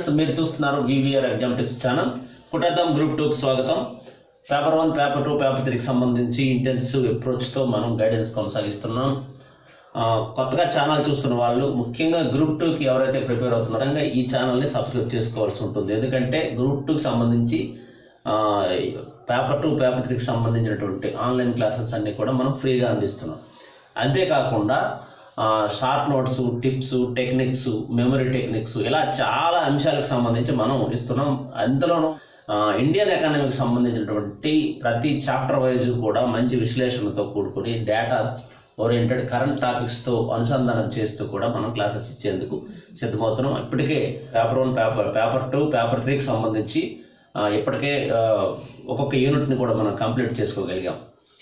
మీరు చూస్తున్నారు VVR exam tips channel కుటేద్దాం గ్రూప్ టూకి స్వాగతం paper one paper two paper త్రీకి సంబంధించి ఇంటెన్సివ్ అప్రోచ్తో మనం గైడెన్స్ కొనసాగిస్తున్నాం ఆ, కొత్తగా ఛానల్ చూస్తున్న వాళ్ళు ముఖ్యంగా గ్రూప్ టూకి ఎవరైతే ప్రిపేర్ అవుతున్నారో ఖచ్చితంగా ఈ ఛానల్ని సబ్స్క్రైబ్ చేసుకోవాల్సి ఉంటుంది ఎందుకంటే గ్రూప్ టూకి సంబంధించి ఆ, పేపర్ టూ పేపర్ త్రీకి సంబంధించినటువంటి ఆన్లైన్ క్లాసెస్ అన్నీ కూడా మనం ఫ్రీగా అందిస్తున్నాం అంతేకాకుండా ఆ, short notes tips techniques memory techniques ఇలా చాలా అంశాలకు సంబంధించి మనం ఇస్తున్నాం అందులోనూ ఆ, ఇండియన్ ఎకానమీకి సంబంధించినటువంటి ప్రతి చాప్టర్ వైజ్ కూడా మంచి విశ్లేషణతో కూడుకుని డేటా ఓరియంటెడ్ కరెంట్ టాపిక్స్తో అనుసంధానం చేస్తూ కూడా మనం క్లాసెస్ ఇచ్చేందుకు సిద్ధమవుతున్నాం ఇప్పటికే paper one paper paper two paper త్రీకి సంబంధించి ఆ, ఇప్పటికే ఆ, ఒక్కొక్క యూనిట్ని కూడా మనం కంప్లీట్ చేసుకోగలిగాం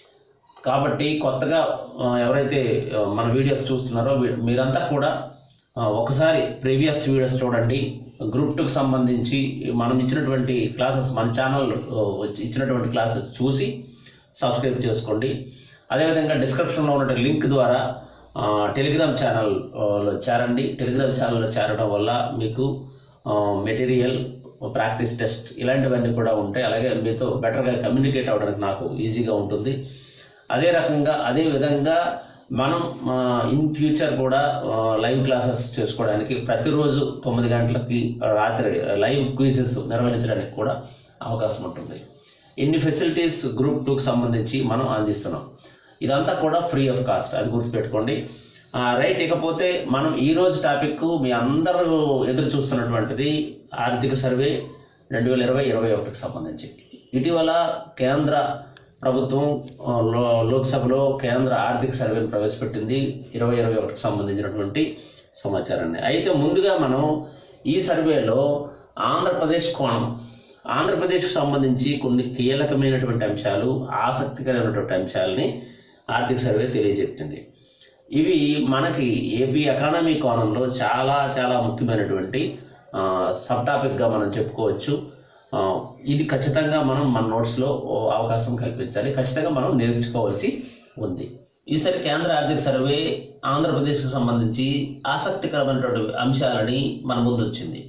కాబట్టి కొత్తగా ఆ, ఎవరైతే ఆ, మన వీడియోస్ చూస్తున్నారో వీ- మీరంతా కూడా ఆ, ఒకసారి ప్రీవియస్ వీడియోస్ చూడండి గ్రూప్ టూకి సంబంధించి మనం ఇచ్చినటువంటి క్లాసెస్ మన ఛానల్ ఇచ్చినటువంటి క్లాసెస్ చూసి సబ్స్క్రైబ్ చేసుకోండి అదేవిధంగా డిస్క్రిప్షన్లో ఉన్న లింక్ ద్వారా ఆ, టెలిగ్రామ్ ఛానల్ ఆ, లో చేరండి టెలిగ్రామ్ ఛానల్లో చేరడం వల్ల మీకు ఆ, మెటీరియల్ ప్రాక్టీస్ టెస్ట్ ఇలాంటివన్నీ కూడా ఉంటాయి అలాగే మీతో బెటర్గా కమ్యూనికేట్ అవ్వడానికి నాకు ఈజీగా ఉంటుంది అదే రకంగా అదే విధంగా మనం ఇన్ ఫ్యూచర్ కూడా లైవ్ క్లాసెస్ చేసుకోవడానికి ప్రతిరోజు తొమ్మిది గంటలకి రాత్రి లైవ్ క్విజెస్ నిర్వహించడానికి కూడా అవకాశం ఉంటుంది ఇన్ని ఫెసిలిటీస్ గ్రూప్ టూకి సంబంధించి మనం అందిస్తున్నాం ఇదంతా కూడా ఫ్రీ ఆఫ్ కాస్ట్ అది గుర్తుపెట్టుకోండి ఆ, రైట్ ఇకపోతే మనం ఈ రోజు టాపిక్ మీ అందరూ ఎదురు చూస్తున్నటువంటిది ఆర్థిక సర్వే రెండు వేల ఇరవై ఇరవై ఒకటికి సంబంధించి ఇటీవల కేంద్ర ప్రభుత్వం ఆ, లో- లోక్సభలో కేంద్ర ఆర్థిక సర్వేను ప్రవేశపెట్టింది ఇరవై ఇరవై ఒకటికి సంబంధించినటువంటి సమాచారాన్ని అయితే ముందుగా మనం ఈ సర్వేలో ఆంధ్రప్రదేశ్ కోణం ఆంధ్రప్రదేశ్కి సంబంధించి కొన్ని కీలకమైనటువంటి అంశాలు ఆసక్తికరమైనటువంటి అంశాలని ఆర్థిక సర్వే తెలియజెప్పింది ఇవి మనకి ఏపీ ఎకానమీ కోణంలో చాలా చాలా ముఖ్యమైనటువంటి ఆ, సబ్ టాపిక్గా మనం చెప్పుకోవచ్చు ఆ, ఇది ఖచ్చితంగా మనం మన నోట్స్లో ఓ అవకాశం కల్పించాలి ఖచ్చితంగా మనం నేర్చుకోవాల్సి ఉంది ఈసారి కేంద్ర ఆర్థిక సర్వే ఆంధ్రప్రదేశ్కు సంబంధించి ఆసక్తికరమైనటువంటి అంశాలని మన ముందు వచ్చింది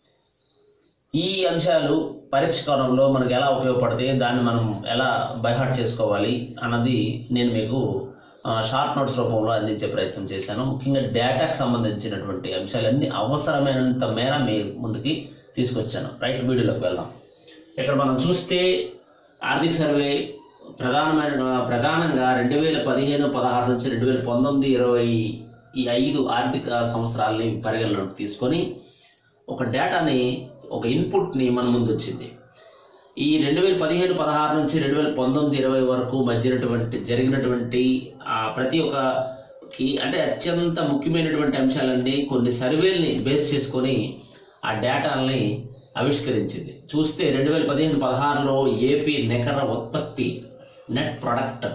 ఈ అంశాలు పరీక్ష కోణంలో మనకు ఎలా ఉపయోగపడతాయి దాన్ని మనం ఎలా బైహార్ట్ చేసుకోవాలి అన్నది నేను మీకు ఆ, షార్ట్ నోట్స్ రూపంలో అందించే ప్రయత్నం చేశాను ముఖ్యంగా డేటాకు సంబంధించినటువంటి అంశాలన్నీ అవసరమైనంత మేర మీ ముందుకి తీసుకొచ్చాను రైట్ వీడియోలోకి వెళ్దాం ఇక్కడ మనం చూస్తే ఆర్థిక సర్వే ప్రధానమైన ప్రధానంగా రెండు వేల పదిహేను పదహారు నుంచి రెండు వేల పంతొమ్మిది ఇరవై ఈ ఐదు ఆర్థిక సంవత్సరాలని పరిగణలోకి తీసుకొని ఒక డేటాని ఒక ఇన్పుట్ని మన ముందు వచ్చింది ఈ రెండు వేల పదిహేను పదహారు నుంచి రెండు వేల పంతొమ్మిది ఇరవై వరకు మధ్యనటువంటి జరిగినటువంటి ఆ ప్రతి ఒక్కకి అంటే అత్యంత ముఖ్యమైనటువంటి అంశాలన్నీ కొన్ని సర్వేల్ని బేస్ చేసుకొని ఆ డేటాల్ని ఆవిష్కరించింది చూస్తే రెండు వేల పదిహేను పదహారులో ఏపీ నికర ఉత్పత్తి నెట్ ప్రొడక్ట్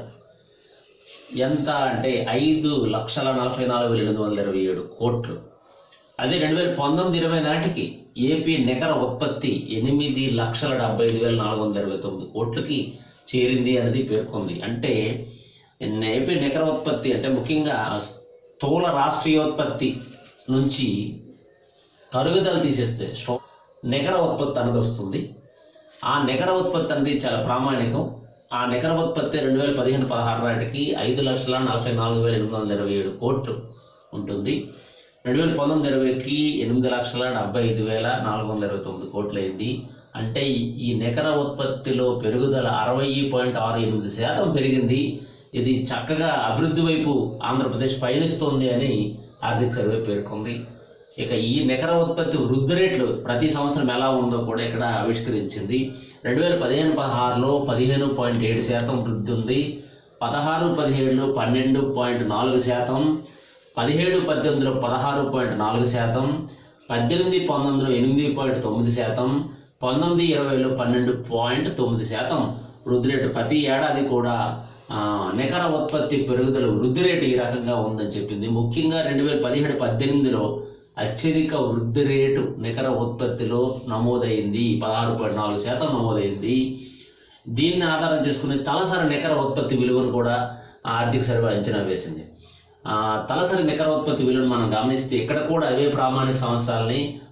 ఎంత అంటే ఐదు లక్షల నలభై నాలుగు వేల ఎనిమిది వందల ఇరవై ఏడు కోట్లు అదే రెండు వేల పంతొమ్మిది ఇరవై నాటికి ఏపీ నికర ఉత్పత్తి ఎనిమిది లక్షల డెబ్బై ఐదు వేల నాలుగు వందల ఇరవై తొమ్మిది కోట్లకి చేరింది అనేది పేర్కొంది అంటే ఏపీ నికర ఉత్పత్తి అంటే ముఖ్యంగా స్థూల రాష్ట్రీయోత్పత్తి నుంచి తరుగుదల తీసేస్తే స్టో- నికర ఉత్పత్తి అనేది వస్తుంది ఆ నికర ఉత్పత్తి అనేది చాలా ప్రామాణికం ఆ నికర ఉత్పత్తి రెండు వేల పదిహేను పదహారు నాటికి ఐదు లక్షల నలభై నాలుగు వేల ఎనిమిది వందల ఇరవై ఏడు కోట్లు ఉంటుంది రెండు వేల పంతొమ్మిది ఇరవైకి ఎనిమిది లక్షల డెబ్బై ఐదు వేల నాలుగు వందల ఇరవై తొమ్మిది కోట్లు అయింది అంటే ఈ- ఈ నికర ఉత్పత్తిలో పెరుగుదల అరవై పాయింట్ ఆరు ఎనిమిది శాతం పెరిగింది ఇది చక్కగా అభివృద్ధి వైపు ఆంధ్రప్రదేశ్ పయనిస్తోంది అని ఆర్థిక సర్వే పేర్కొంది ఇక ఈ నికర ఉత్పత్తి వృద్ధి రేట్లు ప్రతి సంవత్సరం ఎలా ఉందో కూడా ఇక్కడ ఆవిష్కరించింది రెండు వేల పదిహేను పదహారులో పదిహేను పాయింట్ ఏడు శాతం వృద్ధి ఉంది పదహారు పదిహేడులో పన్నెండు పాయింట్ నాలుగు శాతం పదిహేడు పద్దెనిమిదిలో పదహారు పాయింట్ నాలుగు శాతం పద్దెనిమిది పంతొమ్మిదిలో ఎనిమిది పాయింట్ తొమ్మిది శాతం పంతొమ్మిది ఇరవైలో పన్నెండు పాయింట్ తొమ్మిది శాతం వృద్ధి రేటు ప్రతి ఏడాది కూడా ఆ, నికర ఉత్పత్తి పెరుగుదల వృద్ధి రేటు ఈ రకంగా ఉందని చెప్పింది ముఖ్యంగా రెండు వేల పదిహేడు పద్దెనిమిదిలో అత్యధిక వృద్ధి రేటు నికర ఉత్పత్తిలో నమోదైంది పదహారు పాయింట్ నాలుగు శాతం నమోదైంది దీన్ని ఆధారం చేసుకుని తలసరి నికర ఉత్పత్తి విలువను కూడా ఆ ఆర్థిక సర్వే అంచనా వేసింది ఆ, తలసరి నికర ఉత్పత్తి విలువను మనం గమనిస్తే ఇక్కడ కూడా అవే ప్రామాణిక సంవత్సరాలని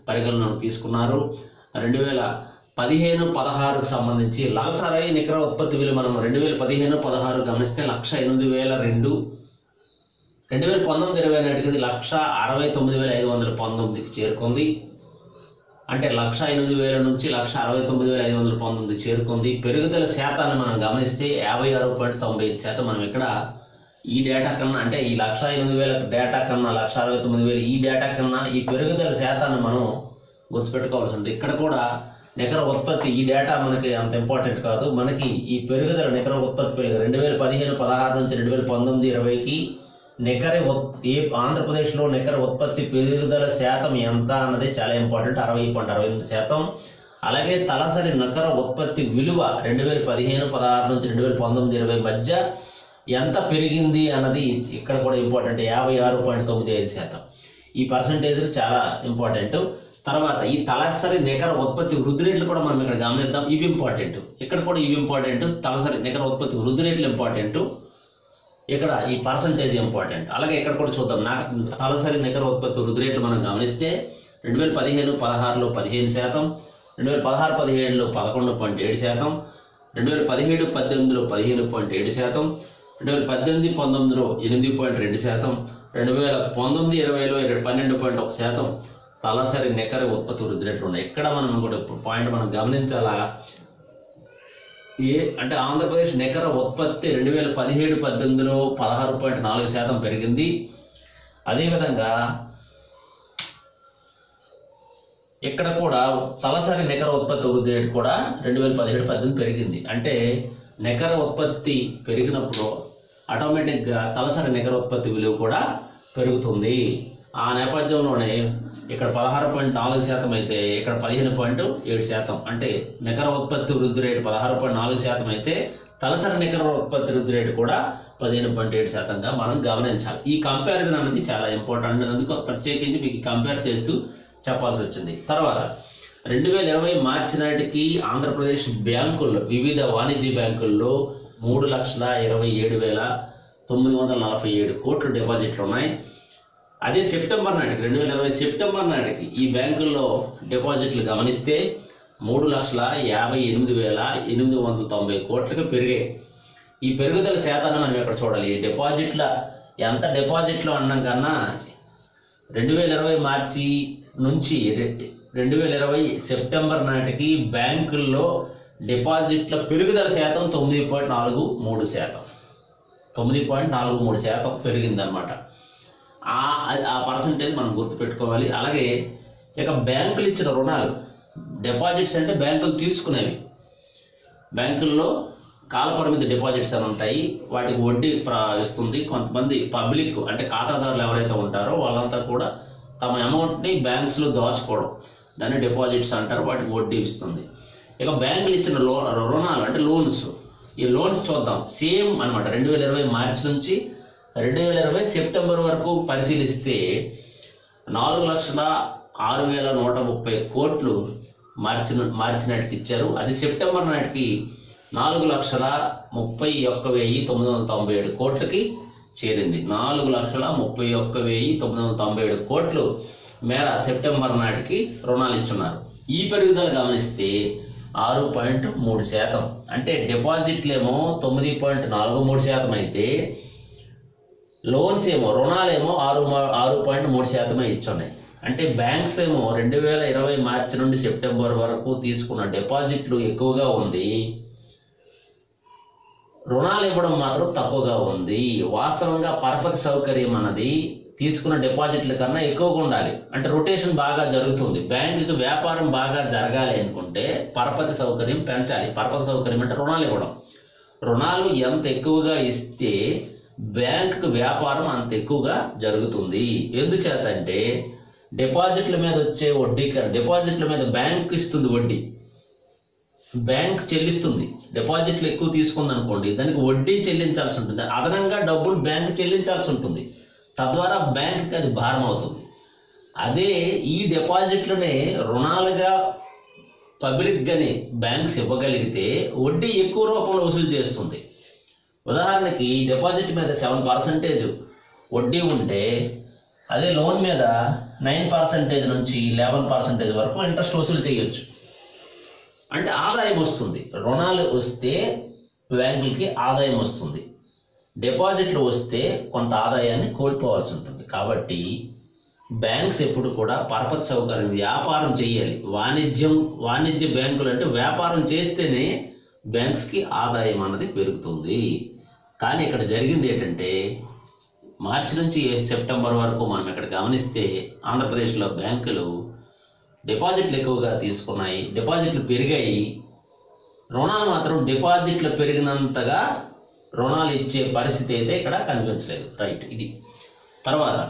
పరిగణనలోకి తీసుకున్నారు రెండు వేల పదిహేను పదహారుకు సంబంధించి లసరై నికర ఉత్పత్తి విలువ మనం రెండు వేల పదిహేను పదహారు గమనిస్తే లక్ష ఎనిమిది వేల రెండు రెండు వేల పంతొమ్మిది ఇరవై నాటికి ఇది లక్ష అరవై తొమ్మిది వేల ఐదు వందల పంతొమ్మిదికి చేరుకుంది అంటే లక్ష ఎనిమిది వేల నుంచి లక్ష అరవై తొమ్మిది వేల ఐదు వందల పంతొమ్మిది చేరుకుంది పెరుగుదల శాతాన్ని మనం గమనిస్తే యాభై ఆరు పాయింట్ తొంభై ఐదు శాతం మనం ఇక్కడ ఈ డేటా కన్నా అంటే ఈ లక్ష ఎనిమిది వేల డేటా కన్నా లక్ష అరవై తొమ్మిది వేలు ఈ డేటా కన్నా ఈ పెరుగుదల శాతాన్ని మనం గుర్తుపెట్టుకోవాల్సి ఉంటుంది ఇక్కడ కూడా నికర ఉత్పత్తి ఈ డేటా మనకి అంత ఇంపార్టెంట్ కాదు మనకి ఈ పెరుగుదల నికర ఉత్పత్తి పెరుగు రెండు వేల పదిహేను పదహారు నుంచి రెండు వేల పంతొమ్మిది ఇరవైకి నికర ఉత్- ఏ ఆంధ్రప్రదేశ్లో నికర ఉత్పత్తి పెరుగుదల శాతం ఎంత అన్నది చాలా ఇంపార్టెంట్ అరవై పాయింట్ అరవై ఎనిమిది శాతం అలాగే తలసరి నికర ఉత్పత్తి విలువ రెండు వేల పదిహేను పదహారు నుంచి రెండు వేల పంతొమ్మిది ఇరవై మధ్య ఎంత పెరిగింది అన్నది ఇక్కడ కూడా ఇంపార్టెంట్ యాభై ఆరు పాయింట్ తొమ్మిది ఐదు శాతం ఈ పర్సంటేజ్ చాలా ఇంపార్టెంట్ తర్వాత ఈ తలసరి నికర ఉత్పత్తి వృద్ధి రేట్లు కూడా మనం ఇక్కడ గమనిద్దాం ఇవి ఇంపార్టెంట్ ఇక్కడ కూడా ఇవి ఇంపార్టెంట్ తలసరి నికర ఉత్పత్తి వృద్ధి రేట్లు ఇంపార్టెంట్ ఇక్కడ ఈ పర్సంటేజ్ ఇంపార్టెంట్ అలాగే ఇక్కడ కూడా చూద్దాం నా తలసరి నికర ఉత్పత్తి వృద్ధి రేట్లు మనం గమనిస్తే రెండు వేల పదిహేను పదహారులో పదిహేను శాతం రెండు వేల పదహారు పదిహేడులో పదకొండు పాయింట్ ఏడు శాతం రెండు వేల పదిహేడు పద్దెనిమిదిలో పదిహేను పాయింట్ ఏడు శాతం రెండు వేల పద్దెనిమిది పంతొమ్మిదిలో ఎనిమిది పాయింట్ రెండు శాతం రెండు వేల పంతొమ్మిది ఇరవైలో ఇరవై పన్నెండు పాయింట్ ఒక శాతం తలసరి నికర ఉత్పత్తి వృద్ధి రేట్లు ఉన్నాయి ఇక్కడ మనం కూడా పాయింట్ మనం గమనించాలా ఏ అంటే ఆంధ్రప్రదేశ్ నికర ఉత్పత్తి రెండు వేల పదిహేడు పద్దెనిమిదిలో పదహారు పాయింట్ నాలుగు శాతం పెరిగింది అదేవిధంగా ఇక్కడ కూడా తలసరి నికర ఉత్పత్తి వృద్ధి రేటు కూడా రెండు వేల పదిహేడు పద్దెనిమిది పెరిగింది అంటే నికర ఉత్పత్తి పెరిగినప్పుడు ఆటోమేటిక్గా తలసరి నికర ఉత్పత్తి విలువ కూడా పెరుగుతుంది ఆ నేపథ్యంలోనే ఇక్కడ పదహారు పాయింట్ నాలుగు శాతం అయితే ఇక్కడ పదిహేను పాయింట్ ఏడు శాతం అంటే నికర ఉత్పత్తి వృద్ధి రేటు పదహారు పాయింట్ నాలుగు శాతం అయితే తలసరి నికర ఉత్పత్తి వృద్ధి రేటు కూడా పదిహేను పాయింట్ ఏడు శాతంగా మనం గమనించాలి ఈ కంపారిజన్ అనేది చాలా ఇంపార్టెంట్ అందుకు ప్రత్యేకించి మీకు కంపేర్ చేస్తూ చెప్పాల్సి వచ్చింది తర్వాత రెండు వేల ఇరవై మార్చి నాటికి ఆంధ్రప్రదేశ్ బ్యాంకుల్లో వివిధ వాణిజ్య బ్యాంకుల్లో మూడు లక్షల ఇరవై ఏడు వేల తొమ్మిది వందల నలభై ఏడు కోట్ల డిపాజిట్లు ఉన్నాయి అదే సెప్టెంబర్ నాటికి రెండు వేల ఇరవై సెప్టెంబర్ నాటికి ఈ బ్యాంకుల్లో డిపాజిట్లు గమనిస్తే మూడు లక్షల యాభై ఎనిమిది వేల ఎనిమిది వందల తొంభై కోట్లకు పెరిగాయి ఈ పెరుగుదల శాతాన్ని మనం ఇక్కడ చూడాలి ఈ డిపాజిట్ల ఎంత డిపాజిట్లు అన్నాం కన్నా రెండు వేల ఇరవై మార్చి నుంచి రె- రెండు వేల ఇరవై సెప్టెంబర్ నాటికి బ్యాంకుల్లో డిపాజిట్ల పెరుగుదల శాతం తొమ్మిది పాయింట్ నాలుగు మూడు శాతం తొమ్మిది పాయింట్ నాలుగు మూడు శాతం పెరిగిందనమాట ఆ ఆ పర్సంటేజ్ మనం గుర్తుపెట్టుకోవాలి అలాగే ఇక బ్యాంకులు ఇచ్చిన రుణాలు డిపాజిట్స్ అంటే బ్యాంకులు తీసుకునేవి బ్యాంకుల్లో కాలపరిమితి డిపాజిట్స్ అని ఉంటాయి వాటికి వడ్డీ ప్ర- ఇస్తుంది కొంతమంది పబ్లిక్ అంటే ఖాతాదారులు ఎవరైతే ఉంటారో వాళ్ళంతా కూడా తమ అమౌంట్ని బ్యాంక్స్లో దాచుకోవడం దాన్ని డిపాజిట్స్ అంటారు వాటికి వడ్డీ ఇస్తుంది ఇక బ్యాంకులు ఇచ్చిన లో రుణాలు అంటే లోన్స్ ఈ లోన్స్ చూద్దాం సేమ్ అనమాట రెండు వేల ఇరవై మార్చి నుంచి రెండు వేల ఇరవై సెప్టెంబర్ వరకు పరిశీలిస్తే నాలుగు లక్షల ఆరు వేల నూట ముప్పై కోట్లు మార్చి మార్చి నాటికి ఇచ్చారు అది సెప్టెంబర్ నాటికి నాలుగు లక్షల ముప్పై ఒక్క వెయ్యి తొమ్మిది వందల తొంభై ఏడు కోట్లకి చేరింది నాలుగు లక్షల ముప్పై ఒక్క వెయ్యి తొమ్మిది వందల తొంభై ఏడు కోట్లు మేర సెప్టెంబర్ నాటికి రుణాలు ఇచ్చున్నారు ఈ పెరుగుదల గమనిస్తే ఆరు పాయింట్ మూడు శాతం అంటే డిపాజిట్లేమో తొమ్మిది పాయింట్ నాలుగు మూడు శాతం అయితే లోన్స్ ఏమో రుణాలేమో ఆరు మా- ఆరు పాయింట్ మూడు శాతమే ఇచ్చున్నాయి అంటే బ్యాంక్స్ ఏమో రెండు వేల ఇరవై మార్చి నుండి సెప్టెంబర్ వరకు తీసుకున్న డిపాజిట్లు ఎక్కువగా ఉంది రుణాలు ఇవ్వడం మాత్రం తక్కువగా ఉంది వాస్తవంగా పరపతి సౌకర్యం అన్నది తీసుకున్న డిపాజిట్ల కన్నా ఎక్కువగా ఉండాలి అంటే రొటేషన్ బాగా జరుగుతుంది బ్యాంకుకి వ్యాపారం బాగా జరగాలి అనుకుంటే పరపతి సౌకర్యం పెంచాలి పరపతి సౌకర్యం అంటే రుణాలు ఇవ్వడం రుణాలు ఎంత ఎక్కువగా ఇస్తే బ్యాంకుకు వ్యాపారం అంత ఎక్కువగా జరుగుతుంది ఎందుచేత అంటే డిపాజిట్ల మీద వచ్చే వడ్డీ కన్నా డిపాజిట్ల మీద బ్యాంక్ ఇస్తుంది వడ్డీ బ్యాంక్ చెల్లిస్తుంది డిపాజిట్లు ఎక్కువ తీసుకుంది అనుకోండి దానికి వడ్డీ చెల్లించాల్సి ఉంటుంది అదనంగా డబ్బులు బ్యాంక్ చెల్లించాల్సి ఉంటుంది తద్వారా బ్యాంక్కి అది భారం అవుతుంది అదే ఈ డిపాజిట్లనే రుణాలుగా పబ్లిక్గానే బ్యాంక్స్ ఇవ్వగలిగితే వడ్డీ ఎక్కువ రూపంలో వసూలు చేస్తుంది ఉదాహరణకి డిపాజిట్ మీద సెవెన్ పర్సెంటేజ్ వడ్డీ ఉంటే అదే లోన్ మీద నైన్ పర్సెంటేజ్ నుంచి లెవెన్ పర్సెంటేజ్ వరకు ఇంట్రెస్ట్ వసూలు చేయొచ్చు అంటే ఆదాయం వస్తుంది రుణాలు వస్తే బ్యాంకులకి ఆదాయం వస్తుంది డిపాజిట్లు వస్తే కొంత ఆదాయాన్ని కోల్పోవాల్సి ఉంటుంది కాబట్టి బ్యాంక్స్ ఎప్పుడు కూడా పరపతి సౌకర్యం వ్యాపారం చేయాలి వాణిజ్యం వాణిజ్య బ్యాంకులు అంటే వ్యాపారం చేస్తేనే బ్యాంక్స్కి ఆదాయం అన్నది పెరుగుతుంది కానీ ఇక్కడ జరిగింది ఏంటంటే మార్చి నుంచి సెప్టెంబర్ వరకు మనం ఇక్కడ గమనిస్తే ఆంధ్రప్రదేశ్లో బ్యాంకులు డిపాజిట్లు ఎక్కువగా తీసుకున్నాయి డిపాజిట్లు పెరిగాయి రుణాలు మాత్రం డిపాజిట్లు పెరిగినంతగా రుణాలు ఇచ్చే పరిస్థితి అయితే ఇక్కడ కనిపించలేదు రైట్ ఇది తర్వాత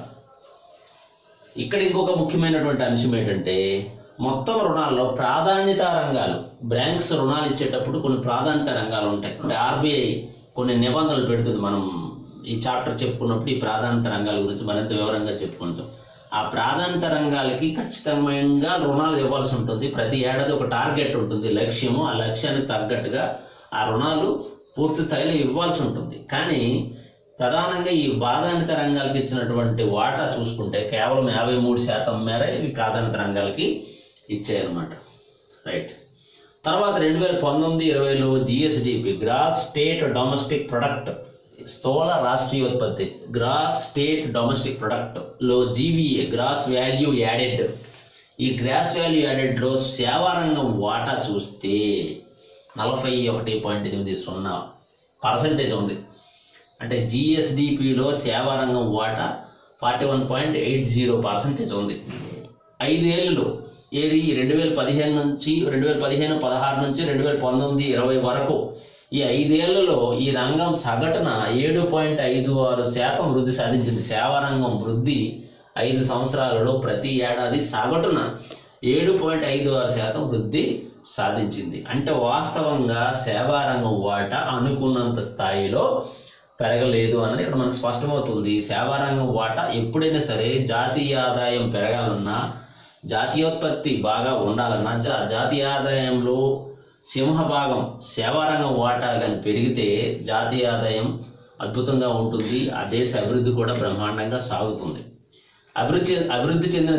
ఇక్కడ ఇంకొక ముఖ్యమైనటువంటి అంశం ఏంటంటే మొత్తం రుణాల్లో ప్రాధాన్యత రంగాలు బ్యాంక్స్ రుణాలు ఇచ్చేటప్పుడు కొన్ని ప్రాధాన్యత రంగాలు ఉంటాయి అంటే ఆర్బీఐ కొన్ని నిబంధనలు పెడుతుంది మనం ఈ చాప్టర్ చెప్పుకున్నప్పుడు ఈ ప్రాధాన్యత రంగాల గురించి మరింత వివరంగా చెప్పుకుంటాం ఆ ప్రాధాన్యత రంగాలకి ఖచ్చితంగా రుణాలు ఇవ్వాల్సి ఉంటుంది ప్రతి ఏడాది ఒక టార్గెట్ ఉంటుంది లక్ష్యము ఆ లక్ష్యానికి తగ్గట్టుగా ఆ రుణాలు పూర్తి స్థాయిలో ఇవ్వాల్సి ఉంటుంది కానీ ప్రధానంగా ఈ ప్రాధాన్యత రంగాలకు ఇచ్చినటువంటి వాటా చూసుకుంటే కేవలం యాభై మూడు శాతం మేర ఇవి ప్రాధాన్యత రంగాలకి ఇచ్చాయన్నమాట రైట్ తర్వాత రెండు వేల పంతొమ్మిది ఇరవైలో GSDP gross state domestic product స్థూల రాష్ట్రీయోత్పత్తి గ్రాస్ స్టేట్ డొమెస్టిక్ ప్రొడక్ట్ లో జీవీఏ గ్రాస్ వాల్యూ యాడెడ్ ఈ గ్రాస్ వాల్యూ యాడెడ్లో సేవారంగం వాటా చూస్తే నలభై ఒకటి పాయింట్ ఎనిమిది సున్నా పర్సంటేజ్ ఉంది అంటే జిఎస్డిపిలో సేవారంగం వాటా forty one point eight zero percentage ఉంది ఐదేళ్ళు ఏది రెండు వేల పదిహేను నుంచి రెండు వేల పదిహేను పదహారు నుంచి రెండు వేల పంతొమ్మిది ఇరవై వరకు ఈ ఐదేళ్లలో ఈ రంగం సగటున ఏడు పాయింట్ ఐదు ఆరు శాతం వృద్ధి సాధించింది సేవారంగం వృద్ధి ఐదు సంవత్సరాలలో ప్రతి ఏడాది సగటున ఏడు పాయింట్ ఐదు ఆరు శాతం వృద్ధి సాధించింది అంటే వాస్తవంగా సేవారంగం వాటా అనుకున్నంత స్థాయిలో పెరగలేదు అన్నది ఇక్కడ మనకు స్పష్టమవుతుంది సేవారంగం వాటా ఎప్పుడైనా సరే జాతీయ ఆదాయం పెరగాలన్నా జాతీయోత్పత్తి బాగా ఉండాలన్నా జా- జాతీయ ఆదాయంలో సింహభాగం సేవారంగం వాటా కానీ పెరిగితే జాతీయ ఆదాయం అద్భుతంగా ఉంటుంది ఆ దేశ అభివృద్ధి కూడా బ్రహ్మాండంగా సాగుతుంది అభివృద్ధి అభివృద్ధి చెందిన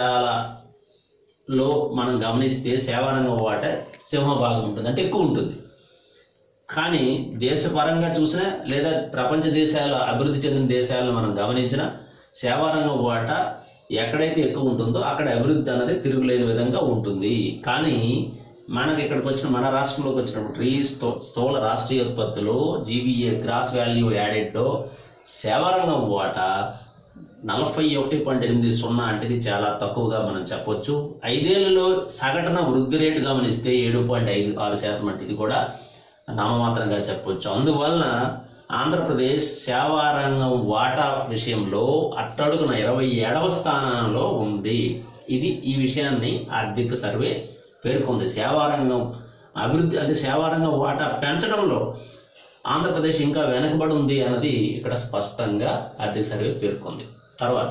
దేశాలలో మనం గమనిస్తే సేవారంగం వాటా సింహభాగం ఉంటుంది అంటే ఎక్కువ ఉంటుంది కానీ దేశపరంగా చూసినా లేదా ప్రపంచ దేశాల అభివృద్ధి చెందిన దేశాలను మనం గమనించిన సేవారంగం వాటా ఎక్కడైతే ఎక్కువ ఉంటుందో అక్కడ అభివృద్ధి అన్నది తిరుగులేని విధంగా ఉంటుంది కానీ మనకి ఇక్కడికి వచ్చిన మన రాష్ట్రంలోకి వచ్చినప్పుడు ఈ స్థూ స్థూల రాష్ట్రీయోత్పత్తిలో జీవీఏ గ్రాస్ వాల్యూ యాడెడ్లో సేవారంగం వాటా నలభై ఒకటి పాయింట్ ఎనిమిది సున్నా అంటే ఇది చాలా తక్కువగా మనం చెప్పొచ్చు ఐదేళ్లలో సగటున వృద్ధి రేటు గమనిస్తే ఏడు పాయింట్ ఐదు ఆరు శాతం అంటే ఇది కూడా నామమాత్రంగా చెప్పొచ్చు అందువలన ఆంధ్రప్రదేశ్ సేవారంగం వాటా విషయంలో అట్టడుగున ఇరవై ఏడవ స్థానంలో ఉంది ఇది ఈ విషయాన్ని ఆర్థిక సర్వే పేర్కొంది సేవారంగం అభివృద్ధి అంటే సేవారంగం వాటా పెంచడంలో ఆంధ్రప్రదేశ్ ఇంకా వెనకబడి ఉంది అన్నది ఇక్కడ స్పష్టంగా ఆర్థిక సర్వే పేర్కొంది తర్వాత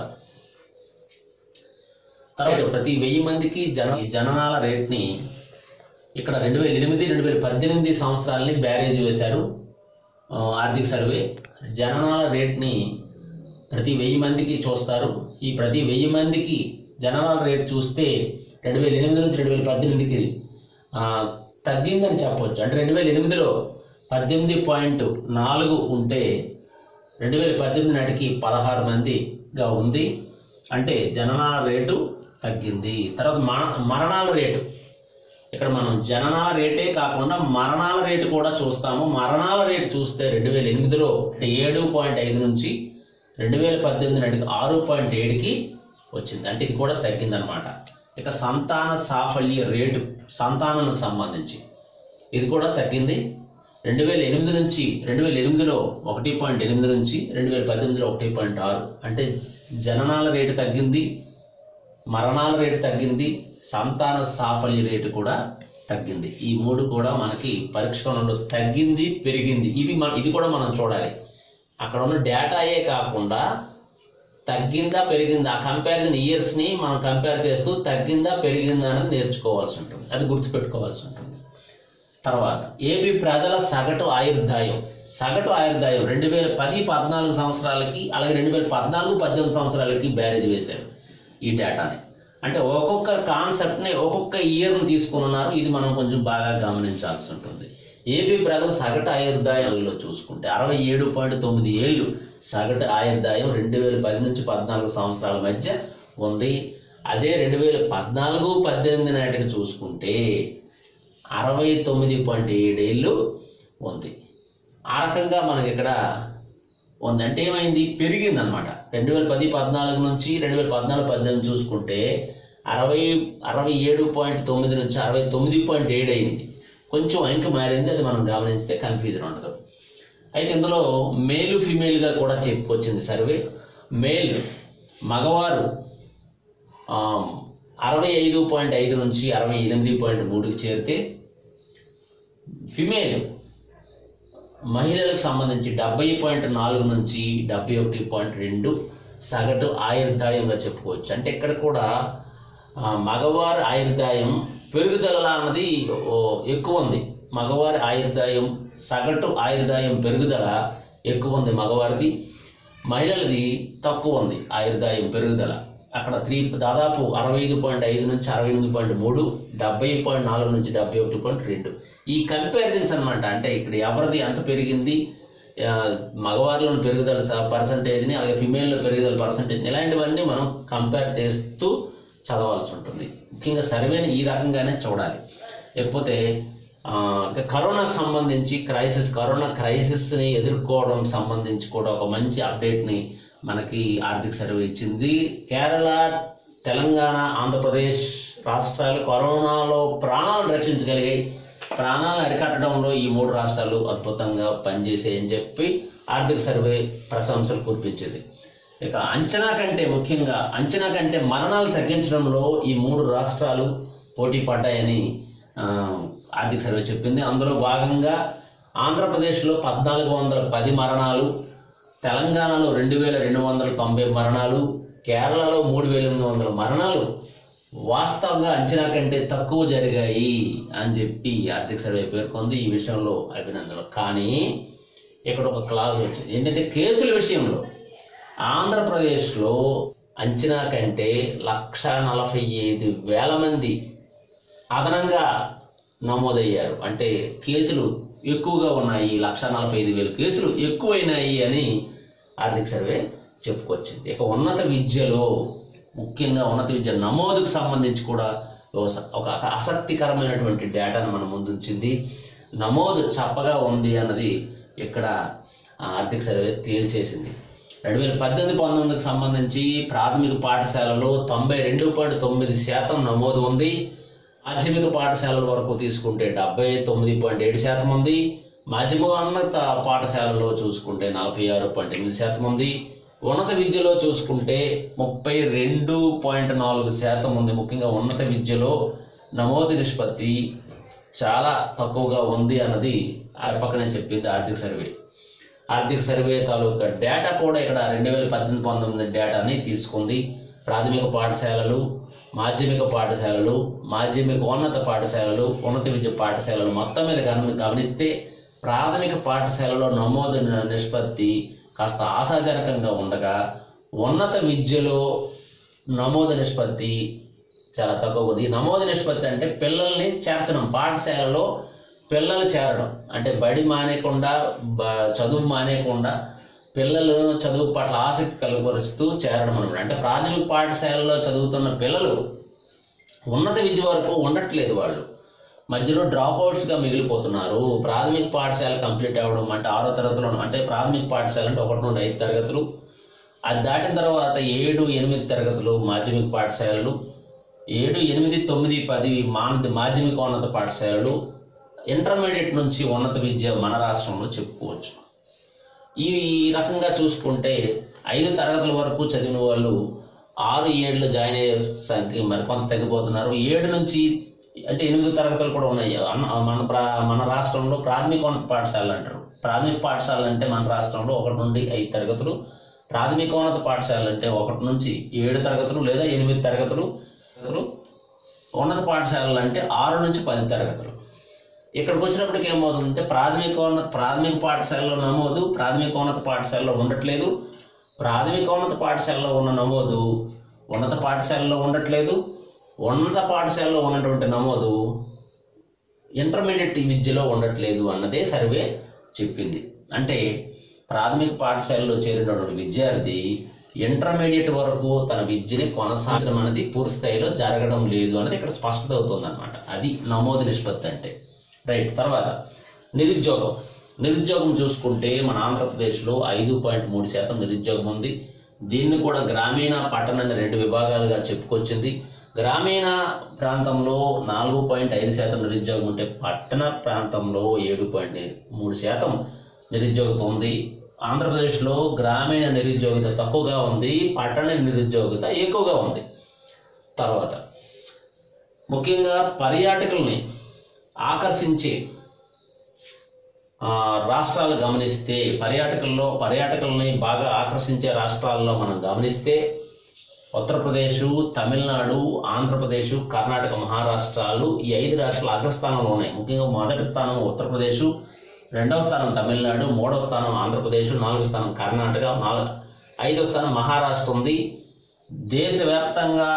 తర్వాత ప్రతి వెయ్యి మందికి జన ఈ జననాల రేట్ని ఇక్కడ రెండు వేల ఎనిమిది రెండు వేల పద్దెనిమిది సంవత్సరాలని బ్యారేజ్ వేశారు ఆ, ఆర్థిక సర్వే జననాల రేట్ని ప్రతి వెయ్యి మందికి చూస్తారు ఈ ప్రతి వెయ్యి మందికి జననాల రేట్ చూస్తే రెండు వేల ఎనిమిది నుంచి రెండు వేల పద్దెనిమిదికి ఆ, తగ్గిందని చెప్పవచ్చు అంటే రెండు వేల ఎనిమిదిలో పద్దెనిమిది పాయింట్ నాలుగు ఉంటే రెండు వేల పద్దెనిమిది నాటికి పదహారు మందిగా ఉంది అంటే జననాల రేటు తగ్గింది తర్వాత మర మరణాల రేటు ఇక్కడ మనం జననాల రేటే కాకుండా మరణాల రేటు కూడా చూస్తాము మరణాల రేటు చూస్తే రెండు వేల ఎనిమిదిలో అంటే ఏడు పాయింట్ ఐదు నుంచి రెండు వేల పద్దెనిమిది నాటికి ఆరు పాయింట్ ఏడుకి వచ్చింది అంటే ఇది కూడా తగ్గిందనమాట ఇక సంతాన సాఫల్య రేటు సంతానానికి సంబంధించి ఇది కూడా తగ్గింది రెండు వేల ఎనిమిది నుంచి రెండు వేల ఎనిమిదిలో ఒకటి పాయింట్ ఎనిమిది నుంచి రెండు వేల పద్దెనిమిదిలో ఒకటి పాయింట్ ఆరు అంటే జననాల రేటు తగ్గింది మరణాల రేటు తగ్గింది సంతాన సాఫల్య రేటు కూడా తగ్గింది ఈ మూడు కూడా మనకి పరీక్షణలో తగ్గింది పెరిగింది ఇది మన ఇది కూడా మనం చూడాలి అక్కడ ఉన్న డేటాయే కాకుండా తగ్గిందా పెరిగిందా ఆ కంపారిజన్ ఇయర్స్ని మనం కంపేర్ చేస్తూ తగ్గిందా పెరిగిందా అనేది నేర్చుకోవాల్సి ఉంటుంది అది గుర్తుపెట్టుకోవాల్సి ఉంటుంది తర్వాత ఏపీ ప్రజల సగటు ఆయుర్దాయం సగటు ఆయుర్దాయం రెండు వేల పది పద్నాలుగు సంవత్సరాలకి అలాగే రెండు వేల పద్నాలుగు పద్దెనిమిది సంవత్సరాలకి బ్యారేజ్ వేశారు ఈ డేటాని అంటే ఒక్కొక్క కాన్సెప్ట్ని ఒక్కొక్క ఇయర్ని తీసుకుని ఉన్నారు ఇది మనం కొంచెం బాగా గమనించాల్సి ఉంటుంది ఏపీ ప్రజలు సగటు ఆయుర్దాయంలో చూసుకుంటే అరవై ఏడు పాయింట్ తొమ్మిది ఏళ్ళు సగటు ఆయుర్దాయం రెండు వేల పది నుంచి పద్నాలుగు సంవత్సరాల మధ్య ఉంది అదే రెండు వేల పద్నాలుగు పద్దెనిమిది నాటికి చూసుకుంటే అరవై తొమ్మిది పాయింట్ ఏడేళ్ళు ఉంది ఆ రకంగా మనకి ఇక్కడ ఉంది అంటే ఏమైంది పెరిగింది అనమాట రెండు వేల పది పద్నాలుగు నుంచి రెండు వేల పద్నాలుగు పద్దెనిమిది చూసుకుంటే అరవై అరవై ఏడు పాయింట్ తొమ్మిది నుంచి అరవై తొమ్మిది పాయింట్ ఏడు అయింది కొంచెం అంక మారింది అది మనం గమనిస్తే కన్ఫ్యూజన్ ఉండదు అయితే ఇందులో మేలు ఫిమేల్గా కూడా చెప్పుకొచ్చింది సర్వే మేల్ మగవారు ఆ, అరవై ఐదు పాయింట్ ఐదు నుంచి అరవై ఎనిమిది పాయింట్ మూడుకి చేరితే ఫిమేల్ మహిళలకు సంబంధించి డెబ్బై పాయింట్ నాలుగు నుంచి డెబ్బై ఒకటి పాయింట్ రెండు సగటు ఆయుర్దాయంగా చెప్పుకోవచ్చు అంటే ఇక్కడ కూడా ఆ, మగవారి ఆయుర్దాయం పెరుగుదల అన్నది ఓ, ఎక్కువ ఉంది మగవారి ఆయుర్దాయం సగటు ఆయుర్దాయం పెరుగుదల ఎక్కువ ఉంది మగవారిది మహిళలది తక్కువ ఉంది ఆయుర్దాయం పెరుగుదల అక్కడ త్రీ దాదాపు అరవై ఐదు పాయింట్ ఐదు నుంచి అరవై ఎనిమిది పాయింట్ మూడు డెబ్బై పాయింట్ నాలుగు నుంచి డెబ్బై ఒకటి పాయింట్ రెండు ఈ కంపారిజన్స్ అనమాట అంటే ఇక్కడ ఎవరిది ఎంత పెరిగింది ఆ, మగవారిలోని పెరుగుదల పర్సంటేజ్ని అలాగే ఫిమేల్లో పెరుగుదల పర్సంటేజ్ని ఇలాంటివన్నీ మనం కంపేర్ చేస్తూ చదవాల్సి ఉంటుంది ముఖ్యంగా సర్వేని ఈ రకంగానే చూడాలి లేకపోతే ఆ, ఇంకా కరోనాకు సంబంధించి క్రైసిస్ కరోనా క్రైసిస్ని ఎదుర్కోవడం సంబంధించి కూడా ఒక మంచి అప్డేట్ని మనకి ఆర్థిక సర్వే ఇచ్చింది కేరళ తెలంగాణ ఆంధ్రప్రదేశ్ రాష్ట్రాలు కరోనాలో ప్రాణాలు రక్షించగలిగాయి ప్రాణాలు అరికట్టడంలో ఈ మూడు రాష్ట్రాలు అద్భుతంగా పనిచేసాయని చెప్పి ఆర్థిక సర్వే ప్రశంసలు కురిపించింది ఇక అంచనా కంటే ముఖ్యంగా అంచనా కంటే మరణాలు తగ్గించడంలో ఈ మూడు రాష్ట్రాలు పోటీ పడ్డాయని ఆ, ఆర్థిక సర్వే చెప్పింది అందులో భాగంగా ఆంధ్రప్రదేశ్లో పద్నాలుగు వందల పది మరణాలు తెలంగాణలో రెండు వేల రెండు వందల తొంభై మరణాలు కేరళలో మూడు వేల ఎనిమిది వందల మరణాలు వాస్తవంగా అంచనా కంటే తక్కువ జరిగాయి అని చెప్పి ఆర్థిక సర్వే పేర్కొంది ఈ విషయంలో అభినందనలు కానీ ఇక్కడ ఒక క్లాజ్ వచ్చింది ఏంటంటే కేసుల విషయంలో ఆంధ్రప్రదేశ్లో అంచనా కంటే లక్ష నలభై ఐదు వేల మంది అదనంగా నమోదయ్యారు అంటే కేసులు ఎక్కువగా ఉన్నాయి లక్ష నలభై ఐదు వేల కేసులు ఎక్కువైనాయి అని ఆర్థిక సర్వే చెప్పుకొచ్చింది ఇక ఉన్నత విద్యలో ముఖ్యంగా ఉన్నత విద్య నమోదుకు సంబంధించి కూడా ఒక స- ఒక ఆసక్తికరమైనటువంటి డేటాను మన ముందు ఉంచింది నమోదు చప్పగా ఉంది అన్నది ఇక్కడ ఆ, ఆర్థిక సర్వే తేల్చేసింది రెండు వేల పద్దెనిమిది పంతొమ్మిదికి సంబంధించి ప్రాథమిక పాఠశాలలో తొంభై రెండు పాయింట్ తొమ్మిది శాతం నమోదు ఉంది మాధ్యమిక పాఠశాలల వరకు తీసుకుంటే డెబ్బై తొమ్మిది పాయింట్ ఏడు శాతం ఉంది మాధ్యమోన్నత పాఠశాలలో చూసుకుంటే నలభై ఆరు పాయింట్ ఎనిమిది శాతం ఉంది ఉన్నత విద్యలో చూసుకుంటే ముప్పై రెండు పాయింట్ నాలుగు శాతం ఉంది ముఖ్యంగా ఉన్నత విద్యలో నమోదు నిష్పత్తి చాలా తక్కువగా ఉంది అన్నది ఆ పక్కనే చెప్పింది ఆర్థిక సర్వే ఆర్థిక సర్వే తాలూకా డేటా కూడా ఇక్కడ రెండు వేల పద్దెనిమిది పంతొమ్మిది డేటాని తీసుకుంది ప్రాథమిక పాఠశాలలు మాధ్యమిక పాఠశాలలు మాధ్యమిక ఉన్నత పాఠశాలలు ఉన్నత విద్య పాఠశాలలు మొత్తం మీద గమని గమనిస్తే ప్రాథమిక పాఠశాలలో నమోదు న- నిష్పత్తి కాస్త ఆశాజనకంగా ఉండగా ఉన్నత విద్యలో నమోదు నిష్పత్తి చాలా తక్కువ ఉంది నమోదు నిష్పత్తి అంటే పిల్లల్ని చేర్చడం పాఠశాలలో పిల్లలు చేరడం అంటే బడి మానేయకుండా బ- చదువు మానేయకుండా పిల్లలు చదువు పట్ల ఆసక్తి కలుగపరుస్తూ చేరడం అనమాట అంటే ప్రాథమిక పాఠశాలలో చదువుతున్న పిల్లలు ఉన్నత విద్య వరకు ఉండట్లేదు వాళ్ళు మధ్యలో డ్రాప్ అవుట్స్గా మిగిలిపోతున్నారు ప్రాథమిక పాఠశాల కంప్లీట్ అవ్వడం అంటే ఆరో తరగతిలో అంటే ప్రాథమిక పాఠశాల అంటే ఒకటి నుండి ఐదు తరగతులు అది దాటిన తర్వాత ఏడు ఎనిమిది తరగతులు మాధ్యమిక పాఠశాలలు ఏడు ఎనిమిది తొమ్మిది పది మాన మాధ్యమిక ఉన్నత పాఠశాలలు ఇంటర్మీడియట్ నుంచి ఉన్నత విద్య మన రాష్ట్రంలో చెప్పుకోవచ్చు ఈ రకంగా చూసుకుంటే ఐదు తరగతుల వరకు చదివిన వాళ్ళు ఆరు ఏళ్ళు జాయిన్ అయ్యే సంఖ్య మరికొంత తగ్గిపోతున్నారు ఏడు నుంచి అంటే ఎనిమిది తరగతులు కూడా ఉన్నాయి అన్న- మన ప్రా మన రాష్ట్రంలో ప్రాథమిక ఉన్నత పాఠశాలలు అంటారు ప్రాథమిక పాఠశాలలు అంటే మన రాష్ట్రంలో ఒకటి నుండి ఐదు తరగతులు ప్రాథమికోన్నత పాఠశాలలు అంటే ఒకటి నుంచి ఏడు తరగతులు లేదా ఎనిమిది తరగతులు తరగతులు ఉన్నత పాఠశాలలు అంటే ఆరు నుంచి పది తరగతులు ఇక్కడికి వచ్చినప్పటికి ఏమవుతుందంటే ప్రాథమికోన్నత ప్రాథమిక పాఠశాలలో నమోదు ప్రాథమికోన్నత పాఠశాలలో ఉండట్లేదు ప్రాథమికోన్నత పాఠశాలలో ఉన్న నమోదు ఉన్నత పాఠశాలలో ఉండట్లేదు ఉన్నత పాఠశాలలో ఉన్నటువంటి నమోదు ఇంటర్మీడియట్ విద్యలో ఉండట్లేదు అన్నదే సర్వే చెప్పింది అంటే ప్రాథమిక పాఠశాలలో చేరినటువంటి విద్యార్థి ఇంటర్మీడియట్ వరకు తన విద్యని కొనసాగించడం అనేది పూర్తి స్థాయిలో జరగడం లేదు అనేది ఇక్కడ స్పష్టత అవుతుంది అనమాట అది నమోదు నిష్పత్తి అంటే రైట్ తర్వాత నిరుద్యోగం నిరుద్యోగం చూసుకుంటే మన ఆంధ్రప్రదేశ్లో ఐదు పాయింట్ మూడు శాతం నిరుద్యోగం ఉంది దీన్ని కూడా గ్రామీణ పట్టణ రెండు విభాగాలుగా చెప్పుకొచ్చింది గ్రామీణ ప్రాంతంలో నాలుగు పాయింట్ ఐదు శాతం నిరుద్యోగం ఉంటే పట్టణ ప్రాంతంలో ఏడు పాయింట్ మూడు శాతం నిరుద్యోగత ఉంది ఆంధ్రప్రదేశ్లో గ్రామీణ నిరుద్యోగిత తక్కువగా ఉంది పట్టణ నిరుద్యోగిత ఎక్కువగా ఉంది తర్వాత ముఖ్యంగా పర్యాటకుల్ని ఆకర్షించే ఆ, రాష్ట్రాలు గమనిస్తే పర్యాటకుల్లో పర్యాటకుల్ని బాగా ఆకర్షించే రాష్ట్రాల్లో మనం గమనిస్తే ఉత్తరప్రదేశ్ తమిళనాడు ఆంధ్రప్రదేశ్ కర్ణాటక మహారాష్ట్రాలు ఈ ఐదు రాష్ట్రాలు అగ్రస్థానంలో ఉన్నాయి ముఖ్యంగా మొదటి స్థానం ఉత్తరప్రదేశ్ రెండవ స్థానం తమిళనాడు మూడవ స్థానం ఆంధ్రప్రదేశ్ నాలుగవ స్థానం కర్ణాటక నాలుగు ఐదవ స్థానం మహారాష్ట్ర ఉంది దేశవ్యాప్తంగా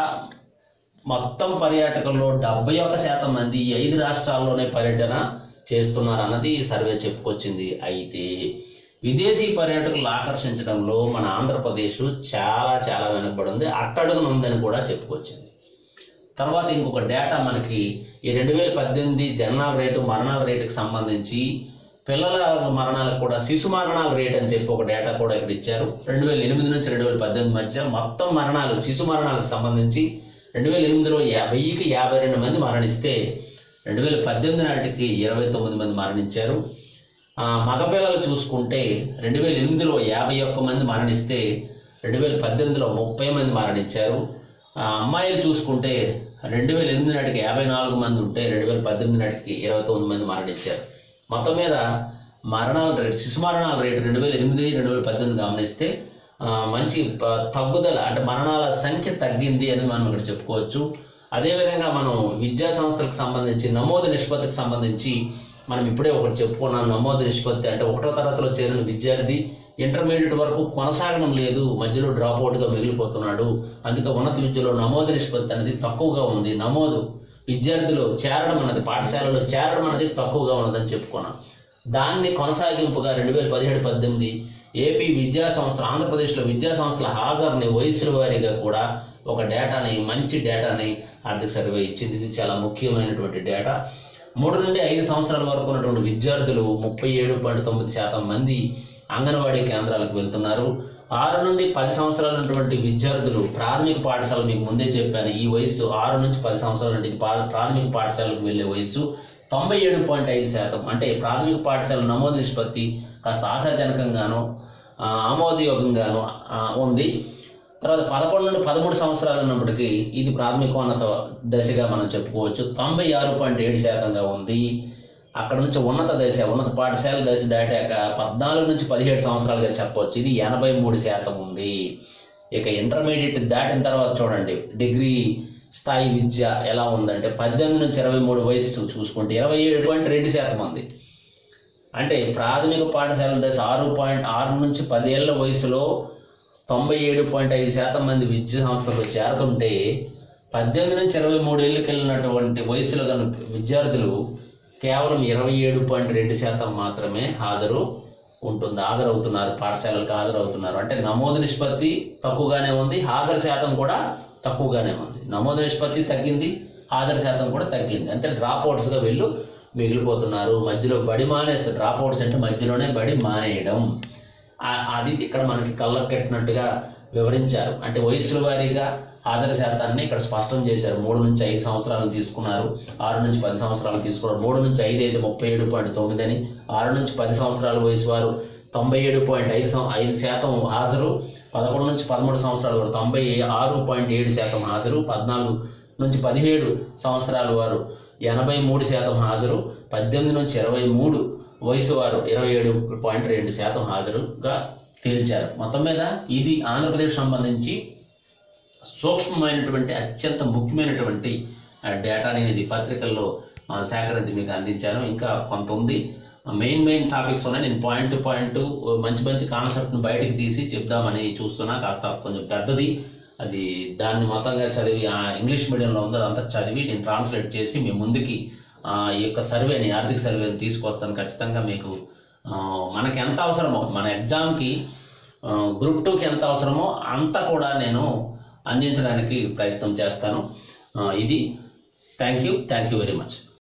మొత్తం పర్యాటకుల్లో డెబ్బై ఒక్క శాతం మంది ఈ ఐదు రాష్ట్రాల్లోనే పర్యటన చేస్తున్నారు అన్నది ఈ సర్వే చెప్పుకొచ్చింది అయితే విదేశీ పర్యాటకులు ఆకర్షించడంలో మన ఆంధ్రప్రదేశ్ చాలా చాలా వెనకబడి ఉంది అట్టడుగున ఉందని కూడా చెప్పుకొచ్చింది తర్వాత ఇంకొక డేటా మనకి ఈ రెండు వేల పద్దెనిమిది జననాల రేటు మరణాల రేటుకి సంబంధించి పిల్లల మరణాలకు కూడా శిశు మరణాల రేట్ అని చెప్పి ఒక డేటా కూడా ఇక్కడ ఇచ్చారు రెండు వేల ఎనిమిది నుంచి రెండు వేల పద్దెనిమిది మధ్య మొత్తం మరణాలు శిశు మరణాలకు సంబంధించి రెండు వేల ఎనిమిదిలో యా- వెయ్యికి యాభై రెండు మంది మరణిస్తే రెండు వేల పద్దెనిమిది నాటికి ఇరవై తొమ్మిది మంది మరణించారు ఆ, మగపిల్లలు చూసుకుంటే రెండు వేల ఎనిమిదిలో యాభై ఒక్క మంది మరణిస్తే రెండు వేల పద్దెనిమిదిలో ముప్పై మంది మరణించారు ఆ, అమ్మాయిలు చూసుకుంటే రెండు వేల ఎనిమిది నాటికి యాభై నాలుగు మంది ఉంటే రెండు వేల పద్దెనిమిది నాటికి ఇరవై తొమ్మిది మంది మరణించారు మొత్తం మీద మరణాల రేటు శిశు మరణాల రేటు రెండు వేల ఎనిమిది రెండు వేల పద్దెనిమిది గమనిస్తే ఆ, మంచి ప- తగ్గుదల అంటే మరణాల సంఖ్య తగ్గింది అని మనం ఇక్కడ చెప్పుకోవచ్చు అదేవిధంగా మనం విద్యా సంస్థలకు సంబంధించి నమోదు నిష్పత్తికి సంబంధించి మనం ఇప్పుడే ఒకటి చెప్పుకున్నాం నమోదు నిష్పత్తి అంటే ఒకటో తరగతిలో చేరిన విద్యార్థి ఇంటర్మీడియట్ వరకు కొనసాగడం లేదు మధ్యలో డ్రాప్ అవుట్గా మిగిలిపోతున్నాడు అందుకే ఉన్నత విద్యలో నమోదు నిష్పత్తి అనేది తక్కువగా ఉంది నమోదు విద్యార్థులు చేరడం అన్నది పాఠశాలలో చేరడం అనేది తక్కువగా ఉన్నదని చెప్పుకున్నాం దాన్ని కొనసాగింపుగా రెండు వేల పదిహేడు పద్దెనిమిది ఏపీ విద్యా సంస్థలు ఆంధ్రప్రదేశ్లో విద్యా సంస్థల హాజరుని వయసుల వారీగా కూడా ఒక డేటాని మంచి డేటాని ఆర్థిక సర్వే ఇచ్చింది ఇది చాలా ముఖ్యమైనటువంటి డేటా మూడు నుండి ఐదు సంవత్సరాల వరకు ఉన్నటువంటి విద్యార్థులు ముప్పై ఏడు పాయింట్ తొమ్మిది శాతం మంది అంగన్వాడీ కేంద్రాలకు వెళ్తున్నారు ఆరు నుండి పది సంవత్సరాల ఉన్నటువంటి విద్యార్థులు ప్రాథమిక పాఠశాల మీకు ముందే చెప్పాను ఈ వయసు ఆరు నుంచి పది సంవత్సరాల నుండి పా- ప్రాథమిక పాఠశాలకు వెళ్ళే వయసు తొంభై ఏడు పాయింట్ ఐదు శాతం అంటే ప్రాథమిక పాఠశాల నమోదు నిష్పత్తి కాస్త ఆశాజనకంగాను ఆ, ఆమోదయోగంగాను ఆ, ఉంది తర్వాత పదకొండు నుండి పదమూడు సంవత్సరాలు ఉన్నప్పటికీ ఇది ప్రాథమికోన్నత దశగా మనం చెప్పుకోవచ్చు తొంభై ఆరు పాయింట్ ఏడు శాతంగా ఉంది అక్కడ నుంచి ఉన్నత దశ ఉన్నత పాఠశాల దశ దాటాక పద్నాలుగు నుంచి పదిహేడు సంవత్సరాలుగా చెప్పవచ్చు ఇది ఎనభై మూడు శాతం ఉంది ఇక ఇంటర్మీడియట్ దాటిన తర్వాత చూడండి డిగ్రీ స్థాయి విద్య ఎలా ఉందంటే పద్దెనిమిది నుంచి ఇరవై మూడు వయసు చూసుకుంటే ఇరవై ఏడు పాయింట్ రెండు శాతం ఉంది అంటే ప్రాథమిక పాఠశాల దశ ఆరు పాయింట్ ఆరు నుంచి పదేళ్ల వయసులో తొంభై ఏడు పాయింట్ ఐదు శాతం మంది విద్యా సంస్థల్లో చేరుతుంటే పద్దెనిమిది నుంచి ఇరవై మూడేళ్ళకి వెళ్ళినటువంటి వయసులో గల విద్యార్థులు కేవలం ఇరవై ఏడు పాయింట్ రెండు శాతం మాత్రమే హాజరు ఉంటుంది హాజరవుతున్నారు పాఠశాలలకు హాజరవుతున్నారు అంటే నమోదు నిష్పత్తి తక్కువగానే ఉంది హాజరు శాతం కూడా తక్కువగానే ఉంది నమోదు నిష్పత్తి తగ్గింది హాజరు శాతం కూడా తగ్గింది అంటే డ్రాప్ అవుట్స్గా వీళ్ళు మిగిలిపోతున్నారు మధ్యలో బడి మానేస్తారు డ్రాప్ అవుట్స్ అంటే మధ్యలోనే బడి మానేయడం ఆ- అది ఇక్కడ మనకి కళ్ళకు కట్టినట్టుగా వివరించారు అంటే వయసుల వారీగా హాజరు శాతాన్ని ఇక్కడ స్పష్టం చేశారు మూడు నుంచి ఐదు సంవత్సరాలు తీసుకున్నారు ఆరు నుంచి పది సంవత్సరాలు తీసుకున్నారు మూడు నుంచి ఐదు అయితే ముప్పై ఏడు పాయింట్ తొమ్మిది అని ఆరు నుంచి పది సంవత్సరాల వయసు వారు తొంభై ఏడు పాయింట్ ఐదు సం- ఐదు శాతం హాజరు పదకొండు నుంచి పదమూడు సంవత్సరాల వారు తొంభై ఆరు పాయింట్ ఏడు శాతం హాజరు పద్నాలుగు నుంచి పదిహేడు సంవత్సరాల వారు ఎనభై మూడు శాతం హాజరు పద్దెనిమిది నుంచి ఇరవై మూడు వయసు వారు ఇరవై ఏడు పాయింట్ రెండు శాతం హాజరుగా తేల్చారు మొత్తం మీద ఇది ఆంధ్రప్రదేశ్ సంబంధించి సూక్ష్మమైనటువంటి అత్యంత ముఖ్యమైనటువంటి ఆ, డేటాని ఇది పత్రికల్లో ఆ, సేకరించి మీకు అందించాను ఇంకా కొంత ఉంది మెయిన్ మెయిన్ టాపిక్స్ ఉన్నాయి నేను పాయింట్ టు పాయింట్ మంచి మంచి కాన్సెప్ట్ని బయటకు తీసి చెప్దామని చూస్తున్నా కాస్త కొంచెం పెద్దది అది దాన్ని మొత్తంగా చదివి ఆ ఇంగ్లీష్ మీడియంలో ఉందో అదంతా చదివి నేను ట్రాన్స్లేట్ చేసి మీ ముందుకి ఆ, ఈ యొక్క సర్వేని ఆర్థిక సర్వేని తీసుకొస్తాను ఖచ్చితంగా మీకు ఆ, మనకి ఎంత అవసరమో మన ఎగ్జామ్కి గ్రూప్ టూకి ఎంత అవసరమో అంత కూడా నేను అందించడానికి ప్రయత్నం చేస్తాను ఆ, ఇది thank you thank you very much